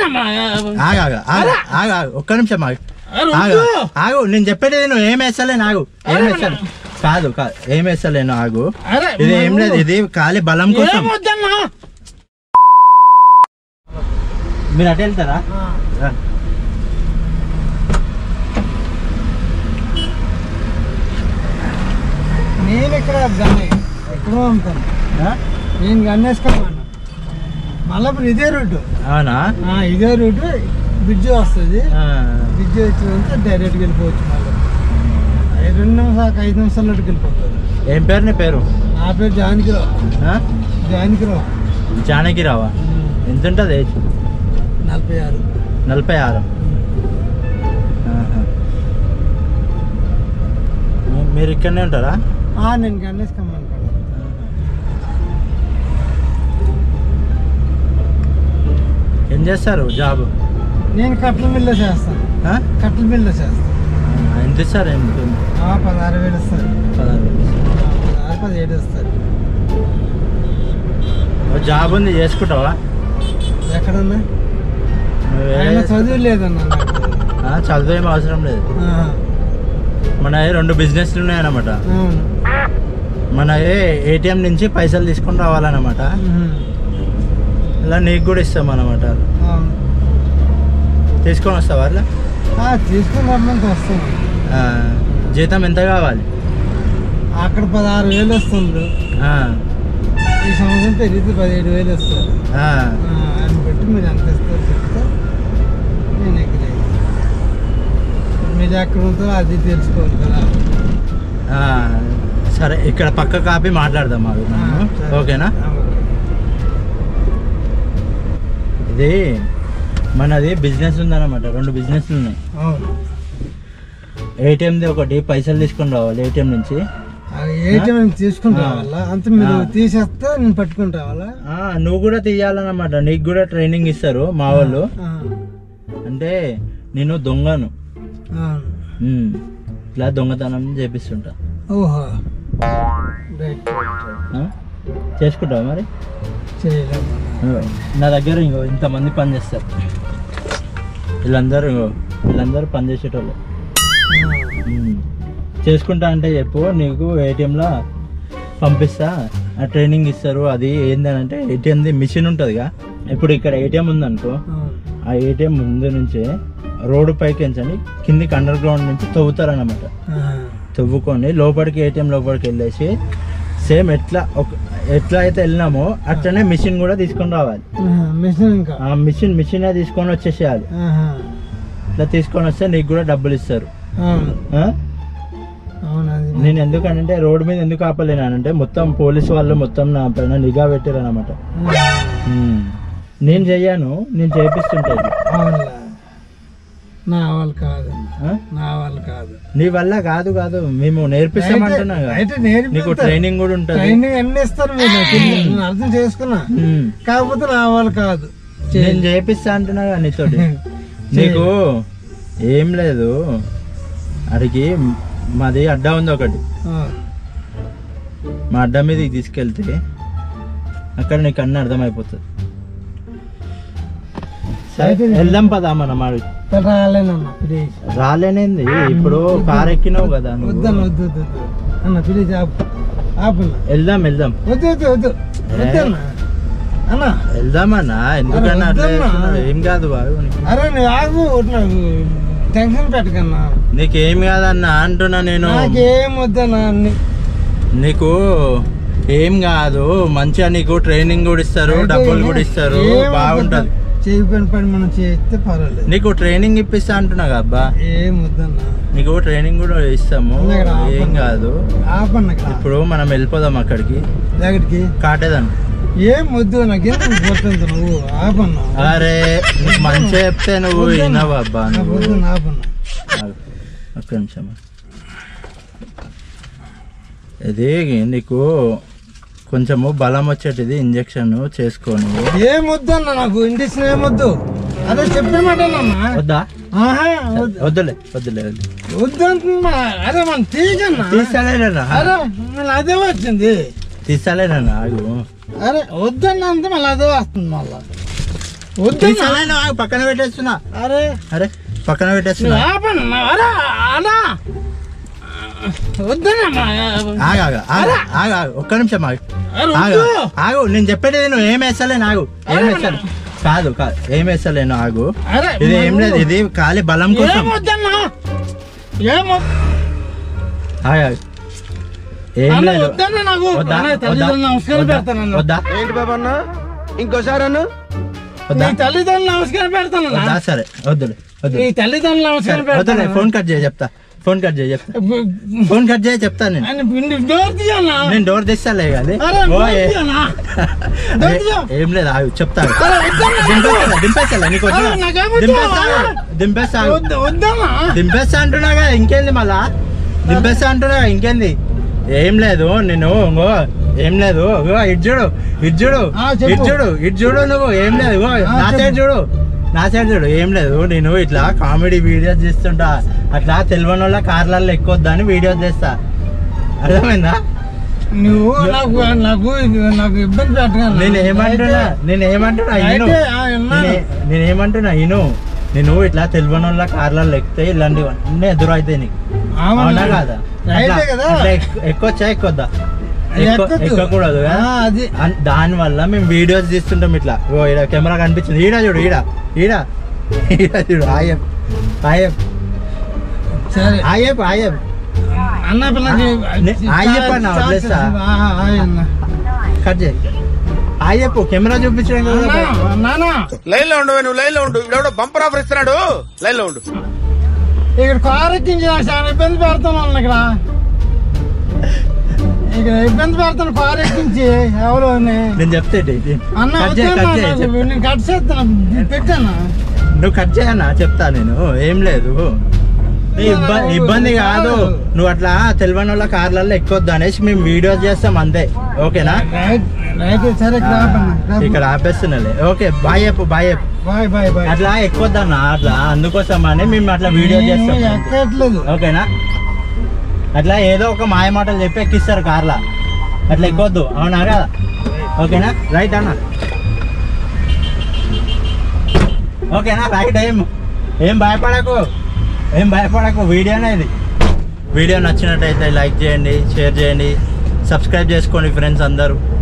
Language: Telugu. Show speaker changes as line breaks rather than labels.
అమ్మా.
ఆగు ఆగు ఆగు ఆగు ఆగు ఒక్క నిమిషం ఆగు
అరే
ఆగు
వద్దు.
ఆగు నేను చెప్పేది నువ్వు ఏం వేస్తలేను ఆగు ఏం వేస్తాను కాదు కాదు ఏం వేస్తలేను ఆగు
అరే
ఇది ఏం లేదు ఇది ఖాళీ బలం కోసం
ఏం వద్దన్నా
మీరు అటు వెళ్తారా రా.
నేను ఇక్కడ గన్నే ఎక్కడో అమ్ముతాను
ఆ?
నేను గన్నేసుకోమన్నా మళ్ళీ ఇప్పుడు ఇదే రూటు
అవునా
ఆ, ఇదే రూటు బ్రిడ్జ్ వస్తుంది
ఆ.
బ్రిడ్జ్ వచ్చినంత డైరెక్ట్గా వెళ్ళిపోవచ్చు మళ్ళీ ఐదు రెండు నిమిషాలు ఐదు నిమిషాల్లో వెళ్ళిపోతుంది
ఏం పేరు నీ పేరు
నా పేరు జానకిరావు
ఆ?
జానకిరావు
జానకిరావా ఎంత ఉంటుంది ఏజ్
నలభై ఆరు
నలభై ఆరు ఆహా. మీ- మీరు ఇక్కడనే ఉంటారా
ఆ, నేను గన్నేసుకోమనుకున్నాను
ఏం చేస్తారు జాబ్
నేను కట్ల మిల్ల చేస్తాను
ఆ?
కట్ల మిల్ల చేస్తాను
అవునా? ఎంత ఇస్తారు ఎంత
ఆ, పదహారు వేలు ఇస్తారు
పదహారు వేలు.
ఆ, పదహారు పదిహేడు ఇస్తారు
ఓ జాబ్ ఉంది చేసుకుంటావా
ఎక్కడన్నా
నువ్వు ఏ-
ఆయన చదువు లేదన్నా నాకు.
ఆ, చదువు ఏం అవసరం లేదు
ఆ,
మన రెండు బిజినెస్లు ఉన్నాయన్నమాట
అవును
మన ఏటీఎం నుంచి పైసలు తీసుకొని రావాలన్నమాట
ఉహు.
ఇలా నీకు కూడా ఇస్తాం అన్నమాట
అవును
తీసుకొని వస్తావా అట్లా
ఆ, తీసుకుని రమ్మంటే వస్తాను
ఆ, జీతం ఎంత కావాలి
అక్కడ పదహారు వేలు వస్తుంది
ఆ,
ఈ సంవత్సరం పెరిగితే పదిహేడు వేలు వస్తారు
ఆ,
ఆ, ఆయన బట్టి మీరు ఎంత ఇస్తారు చెప్తే నేను ఎక్కడ మీరు ఎక్కడ ఉంటారో అది తెలుసుకోవాలి కదా
ఆ, సరే ఇక్కడ పక్క కాపీ మాట్లాడదాం మాకు
ఆ, సరే.
ఓకేనా
ఆ, ఓకే.
ఇది మనది బిజినెస్ ఉందన్నమాట రెండు బిజినెస్లు ఉన్నాయి
అవును
ఏటీఎంది ఒకటి పైసలు తీసుకొని రావాలి ఏటీఎం నుంచి
ఆ ఏటీఎం తీసుకుని
ఆ.
రావాలా అంత మీరు
ఆ.
తీసేస్తే నేను పట్టుకుని రావాలా
ఆ, నువ్వు కూడా తీయాలన్నమాట నీకు కూడా ట్రైనింగ్ ఇస్తారు మా వాళ్ళు
ఆ,
అంటే నేను దొంగను
అవును
ఉమ్, ఇట్లా దొంగతనం చేపిస్తుంటా
ఓహో రైట్ రైట్
ఆ? చేసుకుంటావా మరి
చేయలేము
నా దగ్గర ఇంకో ఇంతమంది పని చేస్తారు వీళ్ళందరూ ఇంకో వీళ్ళందరూ పని చేసేటోళ్ళు ఉమ్. చేసుకుంటా అంటే చెప్పు నీకు ఏటీఎంలో పంపిస్తా ఆ ట్రైనింగ్ ఇస్తారు అది ఏంటంటే ఏటీఎంది మిషన్ ఉంటుందిగా ఇప్పుడు ఇక్కడ ఏటీఎం ఉందనుకో ఆ ఏటీఎం ముందు నుంచే రోడ్డు పైకి ఎంచండి కిందికి అండర్ గ్రౌండ్ నుంచి తవ్వుతారన్నమాట తవ్వుకొని లోపలికి ఏటీఎం లోపలికి వెళ్ళేసి సేమ్ ఎట్లా ఒక ఎట్లా అయితే వెళ్ళినామో అట్లనే మిషన్ కూడా తీసుకొని రావాలి
మిషన్ ఇంకా
ఆ మిషన్ మిషన్ తీసుకొని వచ్చేసేయాలి
ఆహా.
ఇట్లా తీసుకొని వస్తే నీకు కూడా డబ్బులు ఇస్తారు
అవును
ఆ?
అవును అది
నేను ఎందుకంటే రోడ్డు మీద ఎందుకు ఆపలేనంటే మొత్తం పోలీసు వాళ్ళు మొత్తం నా పైన నిఘా పెట్టారు అనమాట నేను చెయ్యాను నేను చేపిస్తుంటాను
అవునులే నా వాళ్ళు కాదు
ఆ?
నా వాళ్ళు కాదు
నీ వల్ల కాదు కాదు మేము నేర్పిస్తామంటున్నా కదా.
అయితే
నీకు
నేర్పిస్తారు.
ట్రైనింగ్ కూడా ఉంటుంది
ట్రైనింగ్ అన్ని ఇస్తారు మీరు నాకు తెలియదు. నేను అర్థం చేసుకున్నా
ఉమ్.
కాకపోతే నా వాళ్ళు కాదు
నేను చేపిస్తా అంటున్నా కదా నీతోటి నీకు ఏం లేదు అడిగి మాది అడ్డా ఉంది ఒకటి
ఆ,
మా అడ్డా మీదకి తీసుకెళ్తే అక్కడ నీకు అన్నీ అర్థమైపోతుంది సరే
అయితే-
వెళ్దాం పదా మనం మరి
ఇక్కడ రాలేనన్న ప్లీజ్
రాలేనేంది ఇప్పుడు కార్ ఎక్కినావు కదా నువ్వు.
వద్దన్న వద్దు వద్దు వద్దు అన్న ప్లీజ్ ఆపు ఆపన్న
వెళ్దాం వెళ్దాం
వద్దు వద్దు వద్దు వద్దన్న అన్న
వెళ్దామన్నా ఎందుకన్నా అట్లా
వద్దమ్మా.
చేస్తున్నావు? ఏం కాదు బాబు నీకు.
అరే నువ్వు ఆగు నాకు టెన్షన్ పెట్టకన్నా
నీకేం కాదన్నా అంటున్నా నేను
నాకేం వద్దన్నా అన్ని
నీకు ఏం కాదు మంచిగా నీకు ట్రైనింగ్ కూడా ఇస్తారు
అయితే
డబ్బులు కూడా ఇస్తారు
ఏం వద్దన్నా.
బాగుంటది
చేయకపోయిన పని మనం చేస్తే పర్వాలేదు
నీకు ట్రైనింగ్ ఇప్పిస్తా అంటున్నా కదా అబ్బా
ఏం వద్దన్నా
నీకు ట్రైనింగ్ కూడా ఇస్తాము
అన్న ఇక్కడ
ఏం
ఆపన్న.
కాదు
ఆపన్న ఇక్కడ
ఇప్పుడు మనం వెళ్ళిపోదాం అక్కడికి
దగ్గరికి
కాటేదాన్ని
ఏం వద్దు నాకు ఎందుకు పోతుంది నువ్వు ఆపన్నా
అరే నీకు మంచిగా చెప్తే నువ్వు
వద్దన్నా.
వినవు అబ్బా
నాకు
నువ్వు
వద్దు ఆపన్నా
ఆగు. ఒక్క నిమిషం ఇది నీకు కొంచెము బలం వచ్చేటిది ఇంజక్షన్ చేసుకో నువ్వు
ఏం వద్దన్న నాకు ఇండిషన్ ఏం వద్దు అదే చెప్పిన మాట అన్న
వద్దా
ఆహా వద్దు
వద్దులే వద్దులే వద్దు
వద్దు అంటున్నా అరే మనం తీగన్నా
తీసాలేనా
అరే మళ్ళీ అదే వచ్చింది
తీసాలేనా ఆగు
అరే వద్దన్న అంతే మళ్ళీ అదే వస్తుంది మళ్ళా వద్దన్నా.
తీసాలే ఆగు పక్కన పెట్టేస్తున్నా
అరే
అరే పక్కన
నువ్వు
పెట్టేస్తున్నా
ఆపన్నా అలా అలా వద్దన్నా
ఆగు ఆగు ఆగు ఆగు ఆగు ఒక్క నిమిషం ఆగు
అరే
ఆగు
వద్దు.
ఆగు నేను చెప్పేది నువ్వు ఏం వేస్తలేను ఆగు ఏం వేస్తాను కాదు కాదు ఏం వేస్తలేను ఆగు
అరే
ఇది ఏం లేదు ఇది ఖాళీ బలం కోసం
ఏమొద్దన్నా ఏమో
ఆగు ఆగు. ఏం
అన్న
లేదు
వద్దన్నా నాకు
వద్దా
అన్న,
వద్దా
తల్లిదండ్రులు నమస్కారం
వద్దా?
పెడతానన్న
వద్దా
ఏంటి బాబా అన్న ఇంకోసారి అన్న
వద్దా
నీ తల్లిదండ్రులు నమస్కారం పెడతానన్నా
వద్దా సరే వద్దులే వద్దు
నీ తల్లిదండ్రులు నమస్కారం
సరే వద్దులే
పెడతాను
ఫోన్ కట్ చేయి చెప్తా ఫోన్ కట్ చేయి చెప్తా ఫోన్ కట్ చేయి చెప్తా నేను
ఆయన పిండి డోర్ తీయన్నా
నేను డోర్ తెస్తాలే కానీ
అరే
ఓ,
డోర్
ఏ-
తీయన్నా డోర్ తీయ
ఏం లేదు ఆగు చెప్తాను
అరే వద్దన్నా
దింపేస్తా దింపేస్తా నీకు వద్దా?
అరే, నాకేమొద్దు.
దింపేస్తా దింపేస్తా
వద్దు వద్దన్నా
దింపేస్తా అంటున్నా కదా ఇంకేంది మళ్ళా దింపేస్తా అంటున్నా కదా, ఇంకేంది ఏం లేదు నేను ఇంగో ఏం లేదు ఇగో ఇటు చూడు ఇటు చూడు
ఆ, చెప్పు.
ఇటు చూడు ఇటు చూడు నువ్వు ఏం లేదు ఇగో
ఆ,
నా
చెప్పు.
సైడ్ చూడు నా సైడ్ చూడు ఏం లేదు నేను ఇట్లా కామెడీ వీడియోస్ చేస్తుంటా అట్లా తెలియని వాళ్ళ కార్లలో ఎక్కొద్దా అని వీడియోస్ చేస్తా అర్థమైందా
నువ్వు నాకు నాకు నాకు ఇబ్బంది పెట్టగా
నేను ఏమంటున్నా నేను ఏమంటున్నా ఇను
అయితే, ఆ, విన్నాను.
నేనే- నేను ఏమంటున్నా ఇను నేను ఇట్లా తెలియని వాళ్ళ కార్లలో ఎక్కితే ఇలాంటివన్నీ ఎదురైతాయి నీకు అవునా కాదా
రైతే కదా
ఎక్కొచ్చా ఎక్కొద్దా ఎక్కు-
ఎక్కద్దు.
ఎక్కకూడదు కదా?
ఆ, అది
అన్- దాని వల్ల మేము వీడియోస్ తీస్తుంటాం ఇట్లా ఓ ఈడ కెమెరా కనిపించింది ఈడ చూడు ఈడ ఈడ ఈడ చూడు ఆయప్ ఆయప్
సరే
ఆయప్ ఆయప్
అన్న పిల్లకి
నే- ఆ చెప్పన్న, వదిలేస్తా. కట్ చేయి ఆయప్ కెమెరా చూపించడం కదా
నానా
లైన్ లో ఉండు నువ్వు లైన్ లో ఉండు ఇవిడెవడో బంపర్ ఆఫర్ ఇస్తున్నాడు లైన్ లో ఉండు
ఇక్కడ కారు ఎక్కించి నాకు చాలా ఇబ్బంది పెడుతున్నాను ఇక్కడ ఇక్కడ ఇబ్బంది పెడుతున్నా కారు ఎక్కించి ఎవరు అని.
నేను చెప్తే ఇది.
అన్న
కట్ చేయి
వద్దన్నా,
కట్ చేయి
నాకు
చెప్తా.
నేను కట్ చేస్తాను పెట్టాను
నువ్వు కట్ చేయన్నా చెప్తా నేను ఏం లేదు నీ ఇబ్బ- ఇబ్బంది కాదు నువ్వు అట్లా తెలియని వాళ్ళ కార్లలో ఎక్కొద్దు అనేసి మేము వీడియోస్ చేస్తాం అంతే ఓకేనా
రైట్ రైట్ సరే ఇక్కడ ఆపన్న
ఇక్కడ ఆపేస్తున్నాలే ఓకే బాయ్ చెప్పు బాయ్ చెప్పు
బాయ్ బాయ్ బాయ్
అట్లా ఎక్కొద్దన్న అట్లా అందుకోసం అని మేము అట్లా వీడియో చేస్తాం
నేను ఎక్కట్లేదు
ఓకేనా అట్లా ఏదో ఒక మాయ మాటలు చెప్పి ఎక్కిస్తారు కార్లా అట్లా ఎక్కొద్దు అవునా కదా ఓకేనా రైట్ అన్న ఓకేనా రైట్ ఏం ఏం భయపడకు ఏం భయపడకు వీడియోనే ఇది వీడియో నచ్చినట్టయితే లైక్ చేయండి షేర్ చేయండి సబ్స్క్రైబ్ చేసుకోండి ఫ్రెండ్స్ అందరూ